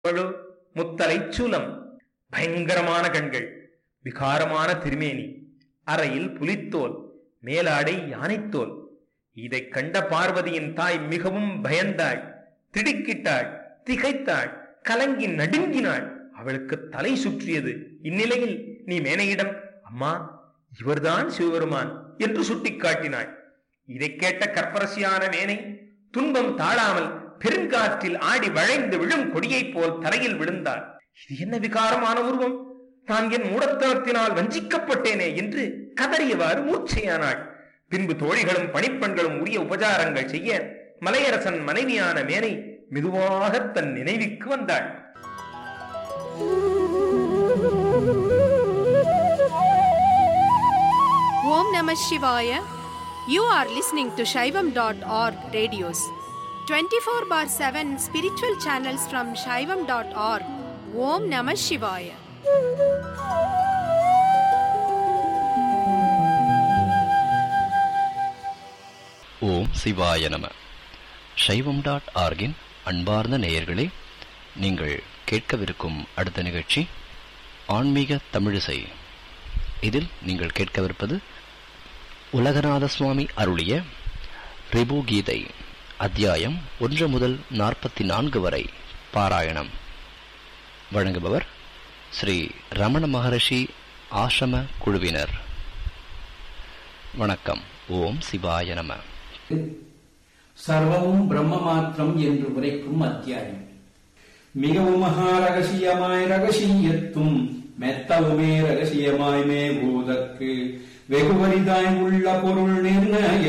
பழு முத்தலைச் சூலம் பயங்கரமான கண்கள் விகாரமான திருமேனி அறையில் புலித்தோல் மேலாடை யானைத்தோல் இதைக் கண்ட பார்வதியின் தாய் மிகவும் பயந்தாள் திடுக்கிட்டாள் திகைத்தாள் கலங்கி நடுங்கினாள் அவளுக்கு தலை சுற்றியது இந்நிலையில் நீ மேனையிடம் அம்மா இவர்தான் சிவபெருமான் என்று சுட்டிக்காட்டினாள் இதைக் கேட்ட கற்பரசியான மேனை துன்பம் தாழாமல் பெருங்காற்றில் ஆடி வளைந்து விழும் கொடியைப் போல் தரையில் விழுந்தாள் இது என்ன விகாரமான உருவம் நான் என் மூடத்தனத்தினால் வஞ்சிக்கப்பட்டேனே என்று கதறியவாறு மூர்ச்சையானாள் பின்பு தோழிகளும் பணிப்பெண்களும் உரிய உபசாரங்கள் செய்ய மலையரசன் மனைவியான மேனை மெதுவாக தன் நினைவுக்கு வந்தாள் Om Namah Shivaya. You are listening to Shaivam.org radios. 24 bar 7 spiritual channels from Shaivam.org. Om Namah Shivaya. ஓம் சிவாய நம சைவம் டாட் ஆர்கின் அன்பார்ந்த நேயர்களே நீங்கள் கேட்கவிருக்கும் அடுத்த நிகழ்ச்சி ஆன்மீக தமிழிசை இதில் நீங்கள் கேட்கவிருப்பது உலகநாத சுவாமி அருளிய ரிபு கீதை அத்தியாயம் ஒன்று முதல் நாற்பத்தி நான்கு வரை பாராயணம் வழங்குபவர் ஸ்ரீ ரமண மகரிஷி ஆசிரம குழுவினர் வணக்கம் ஓம் சிவாய நம சர்வமும் பிரம்ம மாத்திரம் என்று உரைக்கும் அத்தியாயம் மிகவும் மகா ரகசியமாய் ரகசியத்தும் மெத்தவுமே ரகசியமாய் மேபூதற்கு வெகுவரிதாய் உள்ள பொருள் நிர்ணய